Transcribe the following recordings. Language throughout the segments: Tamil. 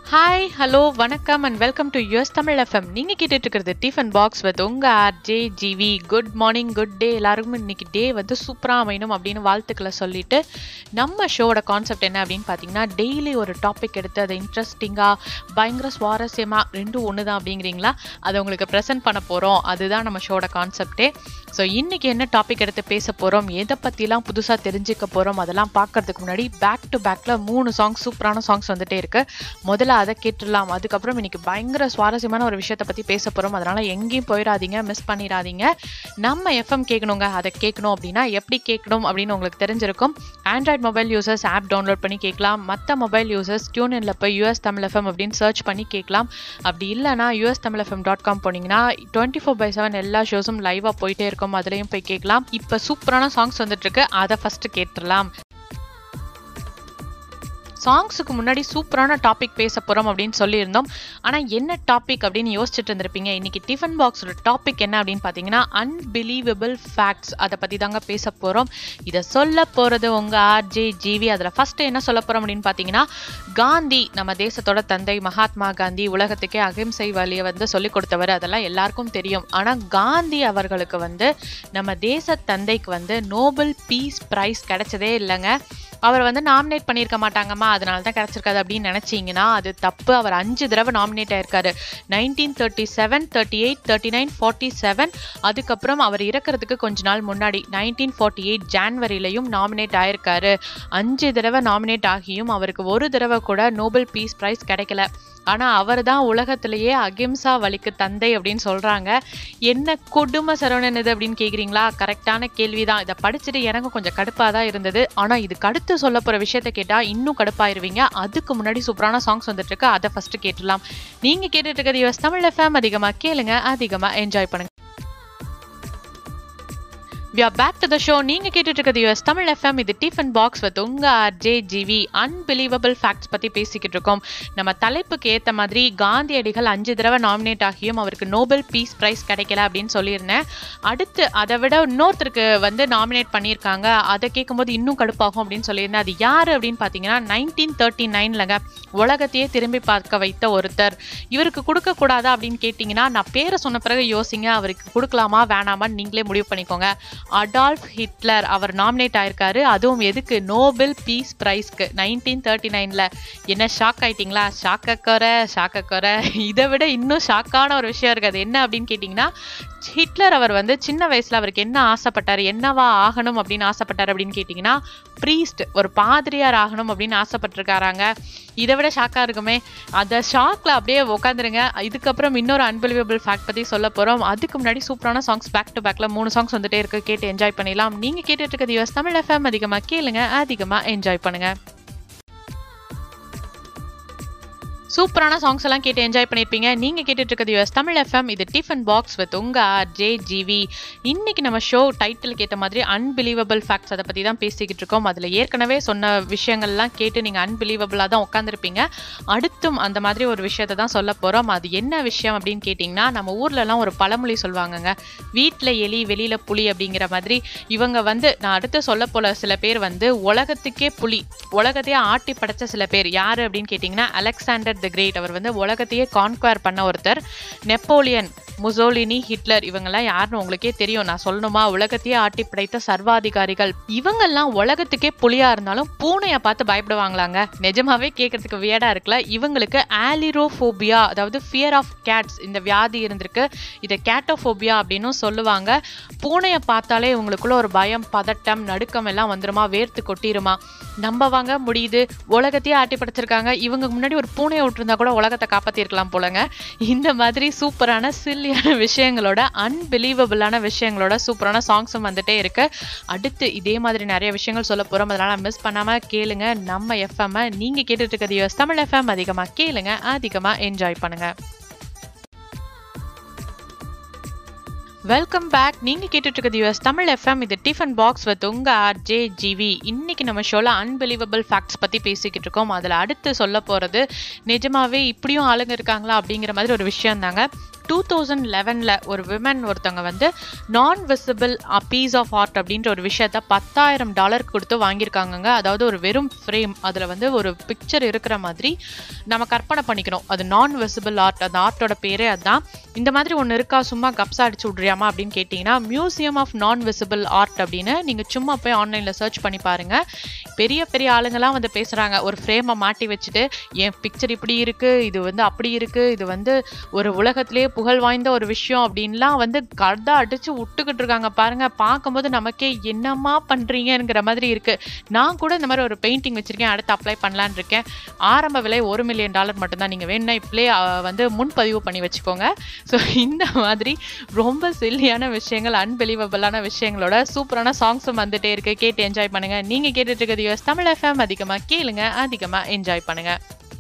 ஹாய் ஹலோ வணக்கம் and welcome to US Tamil FM நீங்கள் கேட்டுட்டு இருக்கிறது டிஃபன் பாக்ஸ் வித் உங்கள் RJ GV good morning good day எல்லாருக்கும் இன்னைக்கு டே வந்து சூப்பராக அமையணும் அப்படின்னு வாழ்த்துக்களை சொல்லிட்டு நம்ம ஷோவோட கான்செப்ட் என்ன அப்படின்னு பார்த்தீங்கன்னா டெய்லி ஒரு டாபிக் எடுத்து அதை இன்ட்ரெஸ்டிங்காக பயங்கர சுவாரஸ்யமாக ரெண்டும் ஒன்று தான் அப்படிங்கிறீங்களா அதை உங்களுக்கு ப்ரெசென்ட் பண்ண போகிறோம் அதுதான் நம்ம ஷோவோட கான்செப்டே ஸோ இன்னைக்கு என்ன டாபிக் எடுத்து பேச போகிறோம் எதை பற்றிலாம் புதுசாக தெரிஞ்சுக்க போகிறோம் அதெல்லாம் பார்க்கறதுக்கு முன்னாடி பேக் டு பேக்கில் மூணு சாங்ஸ் சூப்பரான சாங்ஸ் வந்துட்டே இருக்கு முதல்ல அதை கேட்டுடலாம் அதுக்கப்புறம் இன்னைக்கு பயங்கர சுவாரஸ்யமான ஒரு விஷயத்தை பற்றி பேச போகிறோம் அதனால எங்கேயும் போயிடாதீங்க மிஸ் பண்ணிடாதீங்க நம்ம எஃப்எம் கேட்கணுங்க அதை கேட்கணும் அப்படின்னா எப்படி கேட்கணும் அப்படின்னு உங்களுக்கு தெரிஞ்சிருக்கும் Android mobile users app download பண்ணி கேட்கலாம் மற்ற மொபைல் யூசர்ஸ் டியூனில் போய் யூஎஸ் தமிழ் எஃப்எம் அப்படின்னு சர்ச் பண்ணி கேட்கலாம் அப்படி இல்லைனா US Tamil FM dot com போனீங்கன்னா டுவெண்ட்டி ஃபோர் பை செவன் எல்லா ஷோஸும் லைவாக போயிட்டே இருக்கும் அதுலேயும் போய் கேட்கலாம் இப்போ சூப்பரான சாங்ஸ் வந்துட்டு இருக்கு அதை ஃபர்ஸ்ட் கேட்டுடலாம் சாங்ஸுக்கு முன்னாடி சூப்பரான டாபிக் பேச போகிறோம் அப்படின்னு சொல்லியிருந்தோம் ஆனால் என்ன டாபிக் அப்படின்னு யோசிச்சுட்டு இருந்திருப்பீங்க இன்னைக்கு டிஃபன் பாக்ஸோட டாபிக் என்ன அப்படின்னு பார்த்தீங்கன்னா அன்பிலீவபிள் ஃபேக்ட்ஸ் அதை பற்றி தாங்க பேச போகிறோம் இதை சொல்ல போகிறது உங்கள் ஆர்ஜே ஜிவி அதில் ஃபஸ்ட்டு என்ன சொல்ல போகிறோம் அப்படின்னு பார்த்தீங்கன்னா காந்தி நம்ம தேசத்தோட தந்தை மகாத்மா காந்தி உலகத்துக்கே அகிம்சை வழியை வந்து சொல்லிக் கொடுத்தவர் அதெல்லாம் எல்லாருக்கும் தெரியும் ஆனால் காந்தி அவர்களுக்கு வந்து நம்ம தேச தந்தைக்கு வந்து நோபல் பீஸ் ப்ரைஸ் கிடைச்சதே இல்லைங்க அவர் வந்து நாமினேட் பண்ணியிருக்க மாட்டாங்கம்மா அதனால தான் கிடச்சிருக்காது அப்படின்னு நினச்சிங்கன்னா அது தப்பு அவர் அஞ்சு தடவை நாமினேட் ஆயிருக்காரு nineteen thirty seven thirty eight thirty nine forty seven அதுக்கப்புறம் அவர் இறக்கிறதுக்கு கொஞ்ச நாள் முன்னாடி நைன்டீன் ஃபார்ட்டி எயிட் ஜான்வரிலையும் நாமினேட் ஆயிருக்காரு அஞ்சு தடவை நாமினேட் ஆகியும் அவருக்கு ஒரு தடவை கூட நோபல் பீஸ் ப்ரைஸ் கிடைக்கல ஆனால் அவர் தான் உலகத்திலேயே அகிம்சா வழிக்கு தந்தை அப்படின்னு சொல்கிறாங்க என்ன கொடுமை சரவணன் இது அப்படின்னு கேட்குறீங்களா கரெக்டான கேள்வி தான் இதை படிச்சுட்டு எனக்கு கொஞ்சம் கடுப்பாக தான் இருந்தது ஆனால் இதுக்கு அடுத்து சொல்ல போகிற விஷயத்த கேட்டால் இன்னும் கடுப்பாயிருவீங்க அதுக்கு முன்னாடி சூப்பரான சாங்ஸ் வந்துட்டு இருக்கு அதை ஃபஸ்ட்டு கேட்டுடலாம் நீங்கள் கேட்டுட்டு இருக்கிறது யூஎஸ் தமிழ் எஃப்எம் அதிகமாக கேளுங்க அதிகமாக என்ஜாய் பண்ணுங்க we are back to the show நீங்க கேட்டுட்டு இருக்கிறது யூஎஸ் தமிழ் எஃப்எம் இது டிஃபன் பாக்ஸ் வித் உங்க ஆர்ஜே ஜிவி அன்பிலீவபிள் ஃபேக்ட்ஸ் பத்தி பேசிக்கிட்டு இருக்கோம் நம்ம தலைப்புக்கு ஏத்த மாதிரி காந்தியடிகள் அஞ்சு தடவை நாமினேட் ஆகியும் அவருக்கு நோபல் பீஸ் பிரைஸ் கிடைக்கல அப்படின்னு சொல்லியிருந்தேன் அடுத்து அதை விட இன்னொருத்தருக்கு வந்து நாமினேட் பண்ணியிருக்காங்க அதை கேட்கும்போது இன்னும் கடுப்பாகும் அப்படின்னு சொல்லியிருந்தேன் அது யாரு அப்படின்னு பார்த்தீங்கன்னா நைன்டீன் தேர்ட்டி நைன்லங்க உலகத்தையே திரும்பி பார்க்க வைத்த ஒருத்தர் இவருக்கு கொடுக்க கூடாதா அப்படின்னு கேட்டிங்கன்னா நான் பேரை சொன்ன பிறகு யோசிங்க அவருக்கு கொடுக்கலாமா வேணாமான்னு நீங்களே முடிவு பண்ணிக்கோங்க அடால்ஃப் ஹிட்லர் அவர் நாமினேட் ஆயிருக்காரு அதுவும் எதுக்கு நோபல் பீஸ் ப்ரைஸ்க்கு நைன்டீன் தேர்ட்டி நைனில் என்ன ஷாக் ஆயிட்டீங்களா ஷாக்கக்கொரை ஷாக்கக்கொரை இதை விட இன்னும் ஷாக்கான ஒரு விஷயம் இருக்குது அது என்ன அப்படின்னு கேட்டிங்கன்னா ஹிட்லர் அவர் வந்து சின்ன வயசுல அவருக்கு என்ன ஆசைப்பட்டார் என்னவா ஆகணும் அப்படின்னு ஆசைப்பட்டார் அப்படின்னு கேட்டிங்கன்னா ப்ரீஸ்ட் ஒரு பாதிரியார் ஆகணும் அப்படின்னு ஆசைப்பட்டிருக்காராங்க இதை விட ஷாக்காக இருக்குமே அந்த ஷாக்ல அப்படியே உட்காந்துருங்க இதுக்கப்புறம் இன்னொரு அன்பிலிவபிள் ஃபேக்ட் பற்றி சொல்ல போகிறோம் அதுக்கு முன்னாடி சூப்பரான சாங்ஸ் பேக் டு பேக்கில் மூணு சாங்ஸ் வந்துட்டே இருக்கு கேட்டு என்ஜாய் பண்ணிடலாம் நீங்கள் கேட்டுட்டு இருக்கிறது யூஎஸ் தமிழ் எஃப்எம் அதிகமாக கேளுங்க அதிகமாக என்ஜாய் பண்ணுங்க சூப்பரான சாங்ஸ் எல்லாம் கேட்டு என்ஜாய் பண்ணியிருப்பீங்க நீங்கள் கேட்டுட்டு இருக்கிறது யூஎஸ் தமிழ் எஃப்எம் இது டிஃபன் பாக்ஸ் வித் உங்க ஜே ஜிவி இன்னைக்கு நம்ம ஷோ டைட்டிலுக்கு ஏற்ற மாதிரி அன்பிலீவபிள் ஃபேக்ட்ஸ் அதை பற்றி தான் பேசிக்கிட்டு இருக்கோம் அதில் ஏற்கனவே சொன்ன விஷயங்கள்லாம் கேட்டு நீங்கள் அன்பிலீவபிளாக தான் உட்காந்துருப்பீங்க அடுத்தும் அந்த மாதிரி ஒரு விஷயத்தை தான் சொல்ல போகிறோம் அது என்ன விஷயம் அப்படின்னு கேட்டிங்கன்னா நம்ம ஊர்லலாம் ஒரு பழமொழி சொல்லுவாங்கங்க வீட்டில் எலி வெளியில் புலி அப்படிங்கிற மாதிரி இவங்க வந்து நான் அடுத்து சொல்ல போல சில பேர் வந்து உலகத்துக்கே புலி உலகத்தையே ஆட்டி படைச்ச சில பேர் யார் அப்படின்னு கேட்டிங்கன்னா அலெக்சாண்டர் த கிரேட் அவர் வந்து உலகத்தையே கான்குவர் பண்ண ஒருத்தர் நெப்போலியன் முசோலினி ஹிட்லர் இவங்கெல்லாம் யாருன்னு உங்களுக்கே தெரியும் நான் சொல்லணுமா உலகத்தையே ஆட்டி படைத்த சர்வாதிகாரிகள் இவங்கெல்லாம் உலகத்துக்கே புலியா இருந்தாலும் பூனையை பார்த்து பயப்படுவாங்களாங்க நிஜமாவே கேட்கறதுக்கு வியடா இருக்குல்ல இவங்களுக்கு ஆலிரோஃபோபியா அதாவது ஃபியர் ஆஃப் கேட்ஸ் இந்த வியாதி இருந்திருக்கு இதை கேட்டோஃபோபியா அப்படின்னு சொல்லுவாங்க பூனையை பார்த்தாலே இவங்களுக்குள்ள ஒரு பயம் பதட்டம் நடுக்கம் எல்லாம் வந்துருமா வேர்த்து கொட்டிருமா நம்பவாங்க முடியுது உலகத்தையே ஆட்டி படைச்சிருக்காங்க இவங்க முன்னாடி ஒரு பூனையை விட்டுருந்தா கூட உலகத்தை காப்பாத்திருக்கலாம் போலங்க இந்த மாதிரி சூப்பரான சில்லியான விஷயங்களோட அன்பிலீவபிளான விஷயங்களோட சூப்பரான சாங்ஸும் வந்துட்டே இருக்கு அடுத்து இதே மாதிரி நிறைய விஷயங்கள் சொல்ல போறோம் அதனால மிஸ் பண்ணாம கேளுங்க நம்ம எஃப்எம் நீங்க கேட்டுட்டு இருக்கிறது யூஎஸ் தமிழ் எஃப்எம் அதிகமா கேளுங்க அதிகமா என்ஜாய் பண்ணுங்க வெல்கம் பேக் நீங்க கேட்டுட்டு இருக்கிறது யூஎஸ் தமிழ் எஃப்எம் இது டிஃபன் பாக்ஸ் வித் உங்க ஆர்ஜே ஜிவி இன்னைக்கு நம்ம ஷோல அன்பிலீவபிள் ஃபேக்ட்ஸ் பத்தி பேசிக்கிட்டு இருக்கோம் அதுல அடுத்து சொல்ல போறது நிஜமாவே இப்படியும் ஆளுங்க இருக்காங்களா அப்படிங்கிற மாதிரி ஒரு விஷயம் தாங்க டூ தௌசண்ட் லெவனில் ஒரு விமன் ஒருத்தவங்க வந்து நான் விசிபிள் பீஸ் ஆஃப் ஆர்ட் அப்படின்ற ஒரு விஷயத்த பத்தாயிரம் டாலர் கொடுத்து வாங்கியிருக்காங்கங்க அதாவது ஒரு வெறும் ஃப்ரேம் அதில் வந்து ஒரு பிக்சர் இருக்கிற மாதிரி நம்ம கற்பனை பண்ணிக்கணும் அது நான் விசிபிள் ஆர்ட் அந்த ஆர்ட்டோட பேரே அதுதான் இந்த மாதிரி ஒன்று இருக்கா சும்மா கப்ஸா அடிச்சு விட்றியாமா அப்படின்னு கேட்டிங்கன்னா museum of non visible art அப்படின்னு நீங்கள் சும்மா போய் ஆன்லைனில் சர்ச் பண்ணி பாருங்க பெரிய பெரிய ஆளுங்கெல்லாம் வந்து பேசுகிறாங்க ஒரு ஃப்ரேமை மாட்டி வச்சுட்டு என் பிக்சர் இப்படி இருக்குது இது வந்து அப்படி இருக்குது இது வந்து ஒரு உலகத்திலேயே புகழ் வாய்ந்த ஒரு விஷயம் அப்படின்லாம் வந்து கதை அடிச்சு விட்டுக்கிட்டு இருக்காங்க பாருங்க பார்க்கும்போது நமக்கே என்னம்மா பண்றீங்கங்கிற மாதிரி இருக்கு நான் கூட இந்த மாதிரி ஒரு பெயிண்டிங் வச்சிருக்கேன் அடுத்து அப்ளை பண்ணலான்னு இருக்கேன் ஆரம்ப விலை ஒரு மில்லியன் டாலர் மட்டும்தான் நீங்க வேணும்னா இப்பளே வந்து முன்பதிவு பண்ணி வச்சுக்கோங்க ஸோ இந்த மாதிரி ரொம்ப சில்லியான விஷயங்கள் அன்பிலீவபிளான விஷயங்களோட சூப்பரான சாங்ஸும் வந்துட்டே இருக்கு கேட்டு என்ஜாய் பண்ணுங்க நீங்க கேட்டுட்டு இருக்கிறது யூஎஸ் தமிழ் எஃப்எம் அதிகமா கேளுங்க அதிகமா என்ஜாய் பண்ணுங்க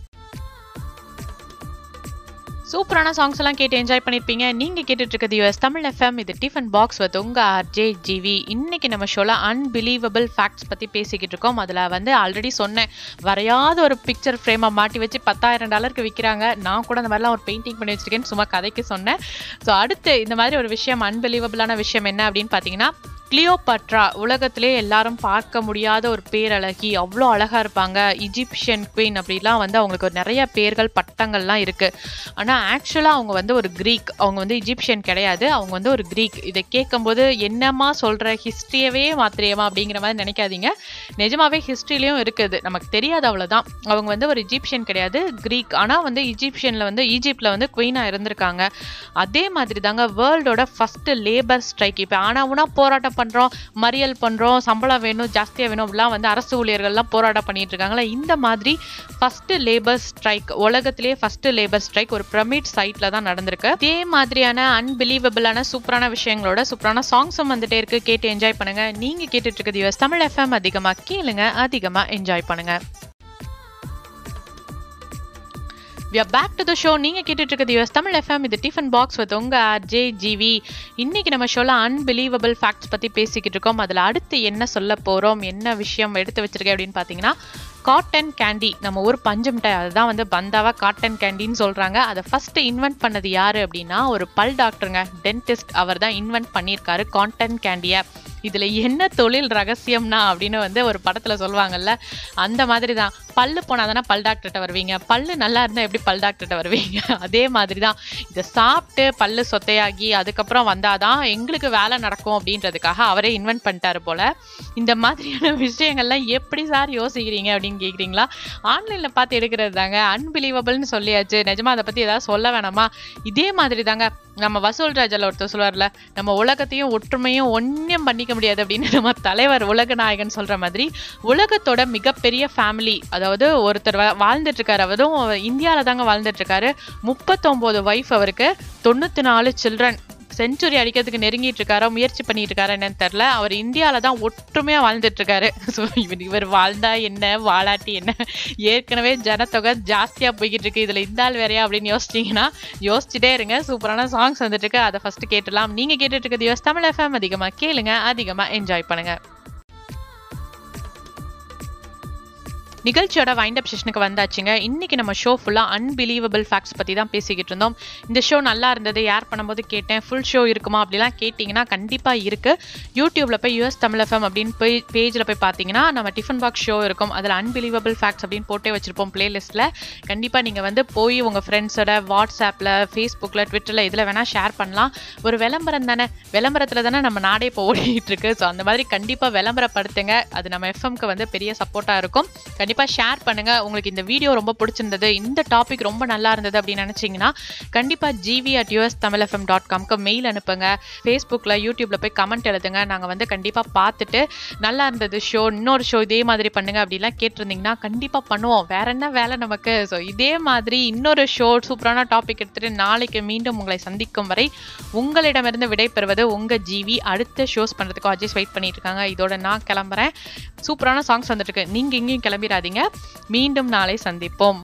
சூப்பரான சாங்ஸ் எல்லாம் கேட்டு என்ஜாய் பண்ணிருப்பீங்க நீங்க கேட்டுட்டு இருக்கிறது யூஎஸ் தமிழ் எஃப்எம் இது டிஃபன் பாக்ஸ் வித் உங்க ஆர்ஜே ஜிவி இன்னைக்கு நம்ம ஷோல அன்பிலீவபிள் ஃபேக்ட்ஸ் பத்தி பேசிக்கிட்டு இருக்கோம் அதுல வந்து ஆல்ரெடி சொன்னேன் வரையாத ஒரு பிக்சர் ஃப்ரேமை மாட்டி வச்சு பத்தாயிரம் டாலருக்கு விற்கிறாங்க நான் கூட அந்த மாதிரிலாம் ஒரு பெயிண்டிங் பண்ணி வச்சிருக்கேன்னு சும்மா கதைக்கு சொன்னேன் ஸோ அடுத்து இந்த மாதிரி ஒரு விஷயம் அன்பிலீவபிளான விஷயம் என்ன அப்படின்னு பார்த்தீங்கன்னா கிளியோபட்ரா உலகத்திலே எல்லாரும் பார்க்க முடியாத ஒரு பேரழகி அவ்வளோ அழகா இருப்பாங்க இஜிப்சியன் குவீன் அப்படிலாம் வந்து அவங்களுக்கு ஒரு நிறைய பேர்கள் பட்டங்கள்லாம் இருக்கு ஆனால் ஆக்சுவலாக அவங்க வந்து ஒரு கிரீக் அவங்க வந்து இஜிப்சியன் கிடையாது அவங்க வந்து ஒரு கிரீக் இதை கேட்கும்போது என்னம்மா சொல்ற ஹிஸ்ட்ரியவே மாத்திரியமா அப்படிங்கிற மாதிரி நினைக்காதீங்க நிஜமாவே ஹிஸ்ட்ரிலையும் இருக்குது நமக்கு தெரியாது அவ்வளோதான் அவங்க வந்து ஒரு இஜிப்சியன் கிடையாது கிரீக் ஆனால் வந்து இஜிப்சியனில் வந்து ஈஜிப்டில் வந்து குவீனாக இருந்திருக்காங்க அதே மாதிரி தாங்க வேர்ல்டோட ஃபர்ஸ்ட் லேபர் ஸ்ட்ரைக் இப்போ ஆனாவுனா போராட்டம் பண்ணுறோம் மறியல் பண்ணுறோம் சம்பளம் வேணும் ஜாஸ்தியாக வேணும் அப்படிலாம் வந்து அரசு ஊழியர்கள்லாம் போராட்டம் பண்ணிட்டு இருக்காங்களா இந்த மாதிரி ஃபர்ஸ்ட் லேபர் ஸ்ட்ரைக் உலகத்திலேயே ஃபர்ஸ்ட் லேபர் ஸ்ட்ரைக் ஒரு பிரமிட் சைட்ல தான் நடந்திருக்கு இதே மாதிரியான அன்பிலீவபிளான சூப்பரான விஷயங்களோட சூப்பரான சாங்ஸும் வந்துட்டே இருக்கு கேட்டு என்ஜாய் பண்ணுங்க நீங்க கேட்டுட்டு இருக்கிறது யூஎஸ் தமிழ் எஃப்எம் அதிகமா கேளுங்க அதிகமா என்ஜாய் பண்ணுங்க we are back to the show நீங்கள் கேட்டுட்டு இருக்கிறது யூஎஸ் தமிழ் எஃப்எம் இது டிஃபன் பாக்ஸ் வித் உங்க ஆர்ஜே ஜிவி இன்னைக்கு நம்ம ஷோல அன்பிலீவபிள் ஃபேக்ட்ஸ் பற்றி பேசிக்கிட்டு இருக்கோம் அதில் அடுத்து என்ன சொல்ல போகிறோம் என்ன விஷயம் எடுத்து வச்சிருக்கேன் அப்படின்னு பார்த்தீங்கன்னா காட்டன் கேண்டி நம்ம ஊர் பஞ்சு மிட்டாய் அதுதான் வந்து பந்தாவா காட்டன் கேண்டின்னு சொல்கிறாங்க அதை ஃபஸ்ட்டு இன்வென்ட் பண்ணது யார் அப்படின்னா ஒரு பல் டாக்டருங்க டென்டிஸ்ட் அவர் தான் இன்வென்ட் பண்ணியிருக்காரு காட்டன் கேண்டியை இதில் என்ன தொழில் ரகசியம்னா அப்படின்னு வந்து ஒரு படத்தில் சொல்லுவாங்கல்ல அந்த மாதிரி தான் பல்லு போனால் தானே பல் டாக்டர்கிட்ட வருவீங்க பல்லு நல்லா இருந்தால் எப்படி பல் டாக்டர்கிட்ட வருவீங்க அதே மாதிரி தான் இதை சாப்பிட்டு பல்லு சொத்தையாகி அதுக்கப்புறம் வந்தாதான் எங்களுக்கு வேலை நடக்கும் அப்படின்றதுக்காக அவரே இன்வென்ட் பண்ணிட்டாரு போல இந்த மாதிரியான விஷயங்கள்லாம் எப்படி சார் யோசிக்கிறீங்க அப்படின்னு கேட்குறீங்களா ஆன்லைனில் பார்த்து எடுக்கிறது தாங்க அன்பிலீவபிள்னு சொல்லியாச்சு நிஜமா அதை பற்றி ஏதாவது சொல்ல வேணாமா இதே மாதிரி தாங்க நம்ம வசூல் ராஜால ஒருத்தர் சொல்லுவார்ல நம்ம உலகத்தையும் ஒற்றுமையும் ஒன்றும் பண்ணிக்க முடியாது அப்படின்னு நம்ம தலைவர் உலக நாயகன் சொல்ற மாதிரி உலகத்தோட மிகப்பெரிய ஃபேமிலி அதாவது ஒருத்தர் வா- வாழ்ந்துட்டு இருக்காரு அவரும் இந்தியாவில் தாங்க வாழ்ந்துட்டு இருக்காரு முப்பத்தொம்போது ஒய்ஃப் அவருக்கு தொண்ணூற்றி நாலு சில்ட்ரன் செஞ்சுரி அடிக்கிறதுக்கு நெருங்கிட்டு இருக்காரா முயற்சி பண்ணிட்டு இருக்காரா என்னன்னு தெரில அவர் இந்தியாவில் தான் ஒற்றுமையாக வாழ்ந்துட்டு இருக்காரு ஸோ இவர் இவர் வாழ்ந்தா என்ன வாழாட்டி என்ன ஏற்கனவே ஜனத்தொகை ஜாஸ்தியாக போய்கிட்டு இருக்கு இதில் இந்த ஆள் வேறையா அப்படின்னு யோசிச்சிங்கன்னா யோசிச்சுட்டே இருங்க சூப்பரான சாங்ஸ் வந்துட்டு இருக்கு அதை ஃபர்ஸ்ட் கேட்டுலாம் நீங்க கேட்டுட்டு இருக்கிறது யோஸ் தமிழ் எஃப்எம் அதிகமாக கேளுங்க அதிகமாக என்ஜாய் பண்ணுங்க நிகழ்ச்சியோட வைண்ட் அப் செஷனுக்கு வந்தாச்சுங்க இன்னைக்கு நம்ம ஷோ ஃபுல்லாக அன்பிலீவபிள் ஃபேக்ட்ஸ் பற்றி தான் பேசிக்கிட்டு இருந்தோம் இந்த ஷோ நல்லா இருந்தது யார் பண்ணும்போது கேட்டேன் ஃபுல் ஷோ இருக்குமா அப்படிலாம் கேட்டிங்கன்னா கண்டிப்பாக இருக்கு யூடியூப்ல போய் யூஎஸ் தமிழ் எஃப்எம் அப்படின்னு போய் பேஜில் போய் பார்த்தீங்கன்னா நம்ம டிஃபன் பாக்ஸ் ஷோ இருக்கும் அதில் அன்பிலீவபிள் ஃபேக்ட்ஸ் அப்படின்னு போட்டே வச்சிருப்போம் பிளேலிஸ்ட்டில் கண்டிப்பாக நீங்கள் வந்து போய் உங்கள் ஃப்ரெண்ட்ஸோட வாட்ஸ்அப்பில் ஃபேஸ்புக்கில் ட்விட்டரில் இதில் வேணால் ஷேர் பண்ணலாம் ஒரு விளம்பரம் தானே விளம்பரத்தில் தானே நம்ம நாடே இப்போ ஓடிட்டு இருக்கு ஸோ அந்த மாதிரி கண்டிப்பாக விளம்பரப்படுத்துங்க அது நம்ம எஃப்எம்க்கு வந்து பெரிய சப்போர்ட்டாக இருக்கும் கண்டிப்பாக ஷேர் பண்ணுங்க உங்களுக்கு இந்த வீடியோ ரொம்ப பிடிச்சிருந்தது இந்த டாபிக் ரொம்ப நல்லா இருந்தது அப்படின்னு நினச்சிங்கன்னா கண்டிப்பாக GV at US Tamil FM dot காம்க்கு மெயில் அனுப்புங்க ஃபேஸ்புக்கில் யூடியூப்பில் போய் கமெண்ட் எழுதுங்க நாங்கள் வந்து கண்டிப்பாக பார்த்துட்டு நல்லா இருந்தது ஷோ இன்னொரு ஷோ இதே மாதிரி பண்ணுங்க அப்படிலாம் கேட்டிருந்தீங்கன்னா கண்டிப்பாக பண்ணுவோம் வேற என்ன வேலை நமக்கு ஸோ இதே மாதிரி இன்னொரு ஷோ சூப்பரான டாபிக் எடுத்துட்டு நாளைக்கு மீண்டும் உங்களை சந்திக்கும் வரை உங்களிடமிருந்து விடைபெறுவது உங்க ஜிவி அடுத்த ஷோஸ் பண்றதுக்கு அஜய்ஸ் வெயிட் பண்ணிட்டு இருக்காங்க இதோட நான் கிளம்புறேன் சூப்பரான சாங்ஸ் வந்துட்டு இருக்கு நீங்க எங்கேயும் கிளம்பிடாதீங்க மீண்டும் நாளை சந்திப்போம்